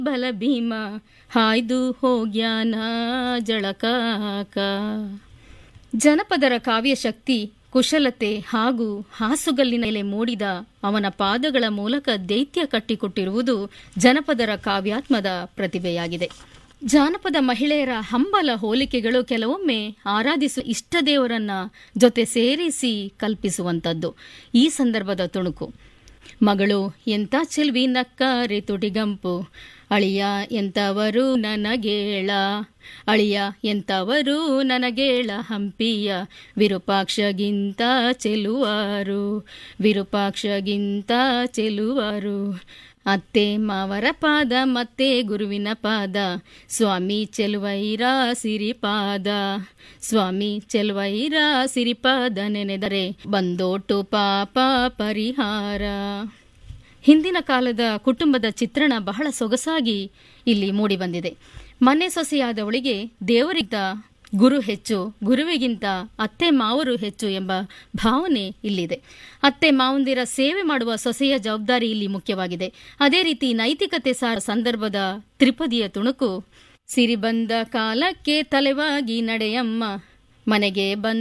ಬಲ ಭೀಮ ಹಾಯ್ದು ಹೋಗ್ಯಾನ ಜಳಕಾಕ ಜನಪದರ ಕಾವ್ಯಶಕ್ತಿ ಕುಶಲತೆ ಹಾಗೂ ಹಾಸುಗಲ್ಲಿನ ಮೇಲೆ ಮೂಡಿದ ಅವನ ಪಾದಗಳ ಮೂಲಕ ದೈತ್ಯ ಕಟ್ಟಿಕೊಟ್ಟಿರುವುದು ಜನಪದರ ಕಾವ್ಯಾತ್ಮದ ಪ್ರತಿಭೆಯಾಗಿದೆ ಜಾನಪದ ಮಹಿಳೆಯರ ಹಂಬಲ ಹೋಲಿಕೆಗಳು ಕೆಲವೊಮ್ಮೆ ಆರಾಧಿಸುವ ಇಷ್ಟದೇವರನ್ನ ಜೊತೆ ಸೇರಿಸಿ ಕಲ್ಪಿಸುವಂಥದ್ದು ಈ ಸಂದರ್ಭದ ತುಣುಕು ಮಗಳು ಎಂತ ಚೆಲ್ವಿ ನಕ್ಕಾರೆ ತುಟಿಗಂಪು ಅಳಿಯ ಎಂತವರು ನನಗೇಳ ಅಳಿಯ ಎಂತವರು ನನಗೇಳ ಹಂಪಿಯ ವಿರೂಪಾಕ್ಷಗಿಂತ ಚೆಲುವಾರು ವಿರೂಪಾಕ್ಷಗಿಂತ ಚೆಲುವಾರು ಅತ್ತೆ ಮಾವರ ಪಾದ ಮತ್ತೆ ಗುರುವಿನ ಪಾದ ಸ್ವಾಮಿ ಚೆಲುವೈರ ಸಿರಿಪಾದ ಸ್ವಾಮಿ ಚೆಲುವೈರ ಸಿರಿಪಾದ ನೆನೆದರೆ ಬಂದೋಟು ಪಾಪ ಪರಿಹಾರ ಹಿಂದಿನ ಕಾಲದ ಕುಟುಂಬದ ಚಿತ್ರಣ ಬಹಳ ಸೊಗಸಾಗಿ ಇಲ್ಲಿ ಮೂಡಿಬಂದಿದೆ ಮನೆ ಸೊಸೆಯಾದವಳಿಗೆ ದೇವರಿಗಿಂತ ಗುರು ಹೆಚ್ಚು ಗುರುವಿಗಿಂತ ಅತ್ತೆ ಮಾವರು ಹೆಚ್ಚು ಎಂಬ ಭಾವನೆ ಇಲ್ಲಿದೆ ಅತ್ತೆ ಮಾವಂದಿರ ಸೇವೆ ಮಾಡುವ ಸೊಸೆಯ ಜವಾಬ್ದಾರಿ ಇಲ್ಲಿ ಮುಖ್ಯವಾಗಿದೆ ಅದೇ ರೀತಿ ನೈತಿಕತೆ ಸಾರ ಸಂದರ್ಭದ ತ್ರಿಪದಿಯ ತುಣುಕು ಸಿರಿ ಬಂದ ಕಾಲಕ್ಕೆ ತಲೆವಾಗಿ ನಡೆಯಮ್ಮ ಮನೆಗೆ ಬಂದ